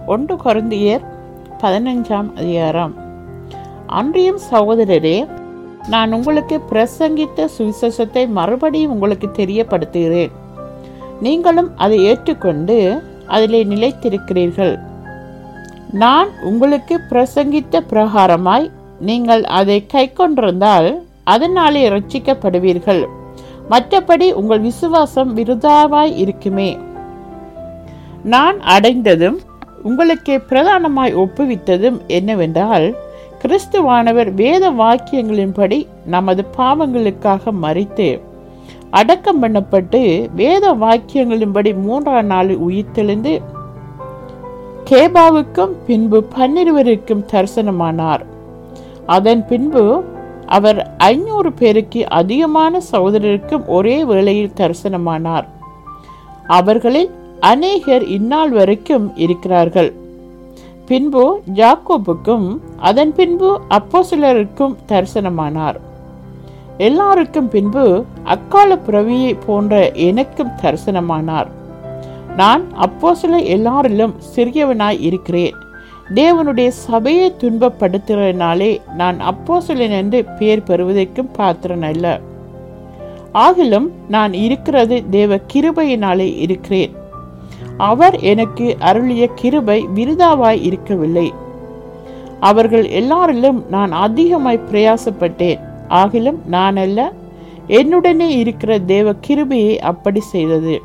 ஒன்று கொருந்தியர் பதினஞ்சாம் அதிகாரம் அன்றியும் சகோதரரே நான் உங்களுக்கு பிரசங்கித்த சுவிசேஷத்தை மறுபடியும் உங்களுக்கு தெரியப்படுத்துகிறேன் நீங்களும் அதை ஏற்றுக்கொண்டு அதிலே நிலைத்திருக்கிறீர்கள் நான் உங்களுக்கு பிரசங்கித்த பிரகாரமாய் நீங்கள் அதை கைக்கொண்டிருந்தால் அதனாலே ரட்சிக்கப்படுவீர்கள் மற்றபடி உங்கள் விசுவாசம் விருதாவாய் இருக்குமே நான் அடைந்ததும் உங்களுக்கு பிரதானமாய் ஒப்புவித்ததும் என்னவென்றால் கிறிஸ்துவானவர் வேத வாக்கியங்களின்படி நமது பாவங்களுக்காக மறித்து அடக்கம் பண்ணப்பட்டு வேத வாக்கியங்களின்படி மூன்றாம் நாள் உயிர்த்தெழுந்து கேபாவுக்கும் பின்பு பன்னிருவருக்கும் தரிசனமானார் அதன் பின்பு அவர் ஐநூறு பேருக்கு அதிகமான சகோதரருக்கும் ஒரே வேளையில் தரிசனமானார் அவர்களில் அநேகர் இந்நாள் வரைக்கும் இருக்கிறார்கள் பின்பு ஜாக்கோபுக்கும் அதன் பின்பு அப்போசிலருக்கும் தரிசனமானார் எல்லாருக்கும் பின்பு அக்கால பிரவியை போன்ற எனக்கும் தரிசனமானார் நான் அப்போ சில எல்லாரிலும் சிறியவனாய் இருக்கிறேன் தேவனுடைய சபையை துன்பப்படுத்துகிறனாலே நான் அப்போ என்று பெயர் பெறுவதற்கும் பாத்திரன் அல்ல ஆகிலும் நான் இருக்கிறது தேவ கிருபையினாலே இருக்கிறேன் அவர் எனக்கு அருளிய கிருபை விருதாவாய் இருக்கவில்லை அவர்கள் எல்லாரிலும் நான் அதிகமாய் பிரயாசப்பட்டேன் ஆகிலும் நான் அல்ல என்னுடனே இருக்கிற தேவ கிருபையை அப்படி செய்தது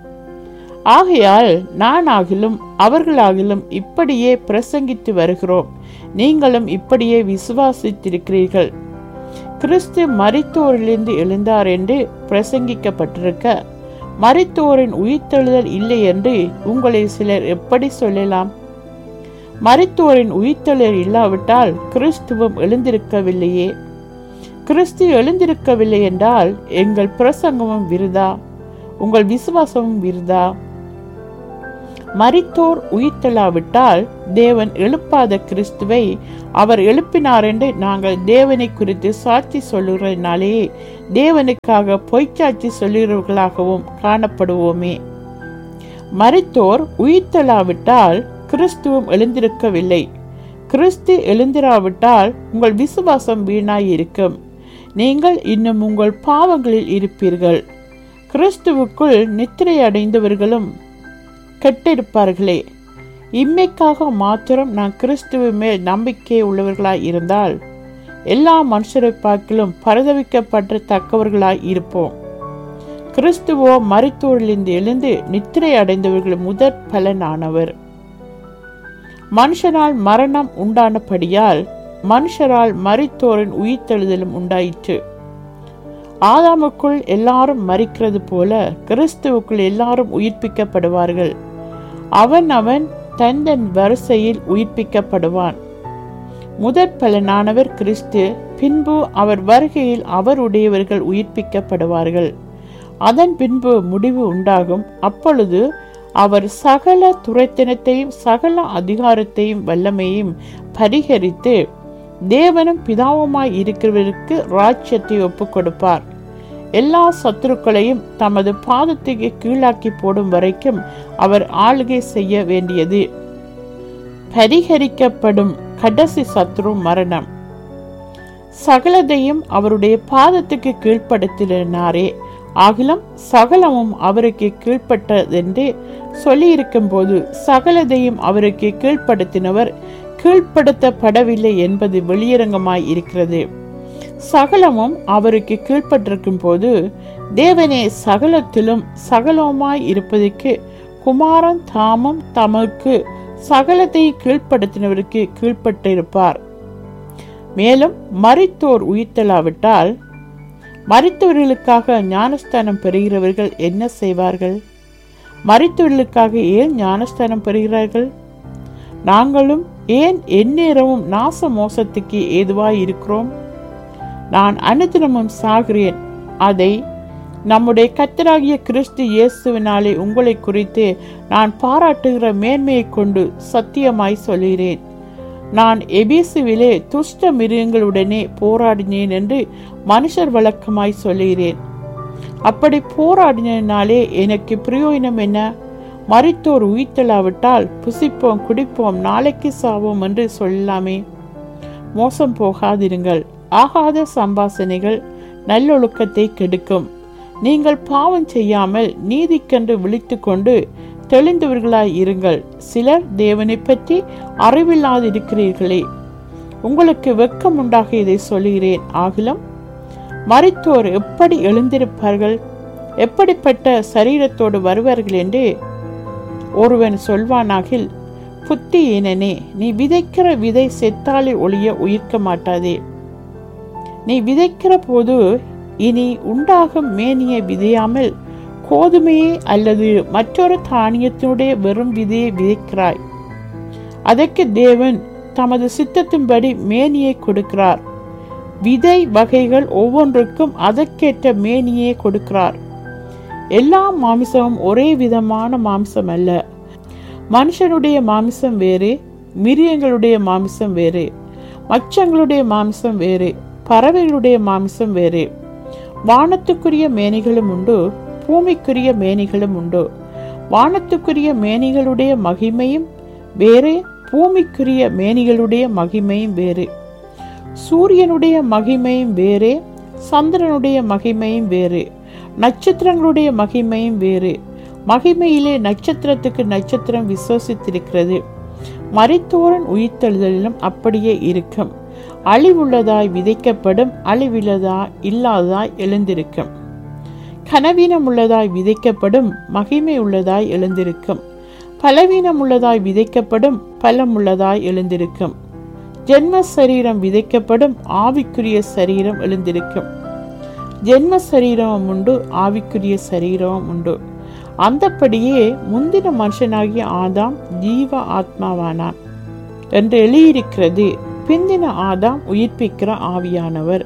ஆகையால் நானாகிலும் அவர்களாகிலும் இப்படியே பிரசங்கித்து வருகிறோம் நீங்களும் இப்படியே விசுவாசித்திருக்கிறீர்கள் கிறிஸ்து மரித்தோரிலிருந்து எழுந்தார் என்று பிரசங்கிக்கப்பட்டிருக்க மரித்தோரின் உயிர்த்தெழுதல் இல்லை என்று உங்களை சிலர் எப்படி சொல்லலாம் மரித்தோரின் உயிர்த்தெழுதல் இல்லாவிட்டால் கிறிஸ்துவும் எழுந்திருக்கவில்லையே கிறிஸ்து எழுந்திருக்கவில்லை என்றால் எங்கள் பிரசங்கமும் விருதா உங்கள் விசுவாசமும் விருதா மரித்தோர் உயிர்த்தெழாவிட்டால் தேவன் எழுப்பாத கிறிஸ்துவை அவர் எழுப்பினார் என்று நாங்கள் தேவனை குறித்து சாட்சி சொல்லுகிறதுனாலே தேவனுக்காக பொய்ச்சாட்சி சொல்லுகிறவர்களாகவும் காணப்படுவோமே மரித்தோர் உயிர்த்தெழாவிட்டால் கிறிஸ்துவும் எழுந்திருக்கவில்லை கிறிஸ்து எழுந்திராவிட்டால் உங்கள் விசுவாசம் வீணாயிருக்கும் நீங்கள் இன்னும் உங்கள் பாவங்களில் இருப்பீர்கள் கிறிஸ்துவுக்குள் நித்திரை அடைந்தவர்களும் கெட்டிருப்பார்களே இம்மைக்காக மாத்திரம் நான் கிறிஸ்துவ மேல் நம்பிக்கை உள்ளவர்களாய் இருந்தால் எல்லா மனுஷரை பார்க்கிலும் பரிதவிக்கப்பட்ட தக்கவர்களாய் இருப்போம் கிறிஸ்துவோ மரித்தோரிலிருந்து எழுந்து நித்திரை அடைந்தவர்கள் முதற் பலனானவர் மனுஷனால் மரணம் உண்டானபடியால் மனுஷரால் மரித்தோரின் உயிர்த்தெழுதலும் உண்டாயிற்று ஆதாமுக்குள் எல்லாரும் மறிக்கிறது போல கிறிஸ்துவுக்குள் எல்லாரும் உயிர்ப்பிக்கப்படுவார்கள் அவன் அவன் தன் தன் வரிசையில் உயிர்ப்பிக்கப்படுவான் முதற் பலனானவர் கிறிஸ்து பின்பு அவர் வருகையில் அவருடையவர்கள் உயிர்ப்பிக்கப்படுவார்கள் அதன் பின்பு முடிவு உண்டாகும் அப்பொழுது அவர் சகல துரைத்தனத்தையும் சகல அதிகாரத்தையும் வல்லமையும் பரிகரித்து தேவனும் பிதாவுமாய் இருக்கிறவருக்கு ராஜ்யத்தை ஒப்புக் கொடுப்பார் எல்லா சத்துருக்களையும் தமது பாதத்துக்கு கீழாக்கி போடும் வரைக்கும் அவர் ஆளுகை செய்ய வேண்டியது பரிகரிக்கப்படும் கடைசி சத்ரு மரணம் சகலதையும் அவருடைய பாதத்துக்கு கீழ்ப்படுத்தினாரே ஆகிலும் சகலமும் அவருக்கு கீழ்ப்பட்டதென்று சொல்லியிருக்கும் போது சகலதையும் அவருக்கு கீழ்ப்படுத்தினவர் கீழ்ப்படுத்தப்படவில்லை என்பது வெளியரங்கமாய் இருக்கிறது சகலமும் அவருக்கு கீழ்ப்பட்டிருக்கும் போது தேவனே சகலத்திலும் சகலமாய் இருப்பதற்கு குமாரன் தாமும் தமக்கு சகலத்தை கீழ்ப்படுத்தினவருக்கு கீழ்ப்பட்டிருப்பார் மேலும் மறித்தோர் உயிர்த்தலாவிட்டால் மறித்தவர்களுக்காக ஞானஸ்தானம் பெறுகிறவர்கள் என்ன செய்வார்கள் மறித்தவர்களுக்காக ஏன் ஞானஸ்தானம் பெறுகிறார்கள் நாங்களும் ஏன் எந்நேரமும் நாச மோசத்துக்கு ஏதுவாய் இருக்கிறோம் நான் அனுதினமும் சாகிறேன் அதை நம்முடைய கத்தராகிய கிறிஸ்து இயேசுவினாலே உங்களை குறித்து நான் பாராட்டுகிற மேன்மையை கொண்டு சத்தியமாய் சொல்கிறேன் நான் எபேசுவிலே துஷ்ட மிருகங்களுடனே போராடினேன் என்று மனுஷர் வழக்கமாய் சொல்லுகிறேன் அப்படி போராடினாலே எனக்கு பிரயோஜனம் என்ன மரித்தோர் உயிர்த்தெழாவிட்டால் புசிப்போம் குடிப்போம் நாளைக்கு சாவோம் என்று சொல்லலாமே மோசம் போகாதிருங்கள் ஆகாத சம்பாசனைகள் நல்லொழுக்கத்தை கெடுக்கும் நீங்கள் பாவம் செய்யாமல் நீதிக்கென்று விழித்து கொண்டு தெளிந்தவர்களாய் இருங்கள் சிலர் தேவனை பற்றி அறிவில்லாதிருக்கிறீர்களே உங்களுக்கு வெக்கம் உண்டாக இதை சொல்லுகிறேன் ஆகிலும் மரித்தோர் எப்படி எழுந்திருப்பார்கள் எப்படிப்பட்ட சரீரத்தோடு வருவார்கள் என்று ஒருவன் சொல்வானாகில் புத்தி ஏனனே நீ விதைக்கிற விதை செத்தாலே ஒளிய உயிர்க்க மாட்டாதே நீ விதைக்கிற போது இனி உண்டாகும் மேனியை விதையாமல் கோதுமையே அல்லது மற்றொரு தானியத்தினுடைய வெறும் விதையை விதைக்கிறாய் அதற்கு தேவன் தமது சித்தத்தின்படி மேனியை கொடுக்கிறார் விதை வகைகள் ஒவ்வொன்றுக்கும் அதற்கேற்ற மேனியே கொடுக்கிறார் எல்லா மாமிசமும் ஒரே விதமான மாமிசம் அல்ல மனுஷனுடைய மாமிசம் வேறு மிருகங்களுடைய மாமிசம் வேறு மச்சங்களுடைய மாமிசம் வேறு பறவைகளுடைய மாமிசம் வேறு வானத்துக்குரிய மேனிகளும் உண்டு பூமிக்குரிய மேனிகளும் உண்டு வானத்துக்குரிய மேனிகளுடைய மகிமையும் வேறு பூமிக்குரிய மேனிகளுடைய மகிமையும் வேறு சூரியனுடைய மகிமையும் வேறு சந்திரனுடைய மகிமையும் வேறு நட்சத்திரங்களுடைய மகிமையும் வேறு மகிமையிலே நட்சத்திரத்துக்கு நட்சத்திரம் விசுவசித்திருக்கிறது மரித்தோரன் உயிர்த்தெழுதலிலும் அப்படியே இருக்கும் அழிவுள்ளதாய் விதைக்கப்படும் அழிவில்லதாய் இல்லாததாய் எழுந்திருக்கும் கனவீனம் உள்ளதாய் விதைக்கப்படும் மகிமை உள்ளதாய் எழுந்திருக்கும் பலவீனம் உள்ளதாய் விதைக்கப்படும் பலம் உள்ளதாய் எழுந்திருக்கும் ஜென்ம சரீரம் விதைக்கப்படும் ஆவிக்குரிய சரீரம் எழுந்திருக்கும் ஜென்ம சரீரமும் உண்டு ஆவிக்குரிய சரீரமும் உண்டு அந்தப்படியே முந்தின மனுஷனாகிய ஆதாம் ஜீவ ஆத்மாவானான் என்று எழுதியிருக்கிறது பிந்தின ஆதாம் உயிர்ப்பிக்கிற ஆவியானவர்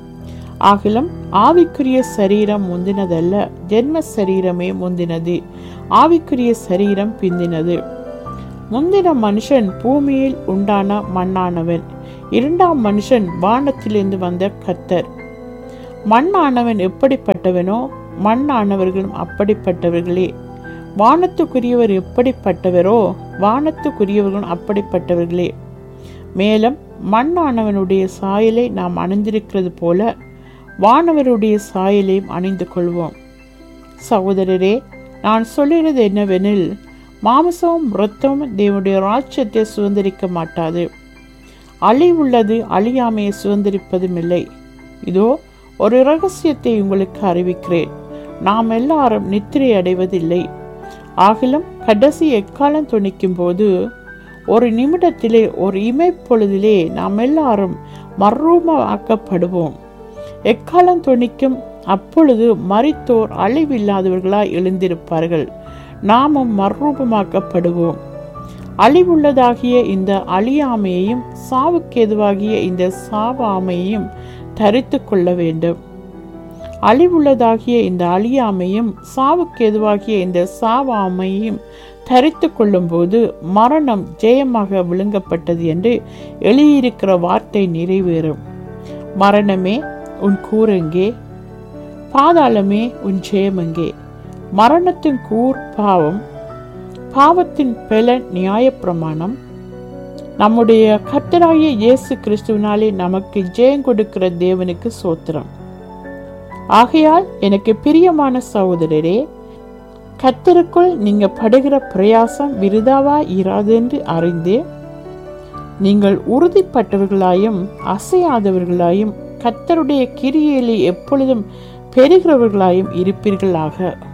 ஆகிலும் ஆவிக்குரிய சரீரம் முந்தினதல்ல ஜென்ம சரீரமே முந்தினது ஆவிக்குரிய சரீரம் பிந்தினது முந்தின மனுஷன் பூமியில் உண்டான மண்ணானவன் இரண்டாம் மனுஷன் வானத்திலிருந்து வந்த கத்தர் மண்ணானவன் எப்படிப்பட்டவனோ மண்ணானவர்களும் அப்படிப்பட்டவர்களே வானத்துக்குரியவர் எப்படிப்பட்டவரோ வானத்துக்குரியவர்களும் அப்படிப்பட்டவர்களே மேலும் மண்ணானவனுடைய சாயலை நாம் அணிந்திருக்கிறது போல வானவருடைய சாயலையும் அணிந்து கொள்வோம் சகோதரரே நான் சொல்லுகிறது என்னவெனில் மாமிசமும் இரத்தமும் தேவனுடைய ராஜ்யத்தை சுதந்திரிக்க மாட்டாது அழிவுள்ளது அழியாமையை சுதந்திரிப்பதும் இல்லை இதோ ஒரு ரகசியத்தை உங்களுக்கு அறிவிக்கிறேன் நாம் எல்லாரும் நித்திரை அடைவதில்லை ஆகிலும் கடைசி எக்காலம் துணிக்கும் போது ஒரு நிமிடத்திலே ஒரு இமைப்பொழுதிலே நாம் எல்லாரும் மர்ரூபமாக்கப்படுவோம் எக்காலம் துணிக்கும் அப்பொழுது மரித்தோர் அழிவில்லாதவர்களாய் எழுந்திருப்பார்கள் நாமும் மர்ரூபமாக்கப்படுவோம் அழிவுள்ளதாகிய இந்த அழியாமையையும் சாவுக்கேதுவாகிய இந்த சாவாமையையும் தரித்து கொள்ள வேண்டும் அழிவுள்ளதாகிய இந்த அழியாமையும் சாவுக்கேதுவாகிய இந்த சாவாமையையும் தரித்து கொள்ளும்போது மரணம் ஜெயமாக விழுங்கப்பட்டது என்று எழுதியிருக்கிற வார்த்தை நிறைவேறும் மரணமே உன் கூரெங்கே பாதாளமே உன் ஜெயமெங்கே மரணத்தின் கூர் பாவம் பாவத்தின் பெலன் நியாயப்பிரமாணம் நம்முடைய கர்த்தராகிய இயேசு கிறிஸ்துவினாலே நமக்கு ஜெயம் கொடுக்கிற தேவனுக்கு சோத்திரம் ஆகையால் எனக்கு பிரியமான சகோதரரே கர்த்தருக்குள் நீங்க படுகிற பிரயாசம் விருதாவா இராது என்று அறிந்து நீங்கள் உறுதிப்பட்டவர்களாயும் அசையாதவர்களாயும் கர்த்தருடைய கிரியையிலே எப்பொழுதும் பெறுகிறவர்களாயும் இருப்பீர்களாக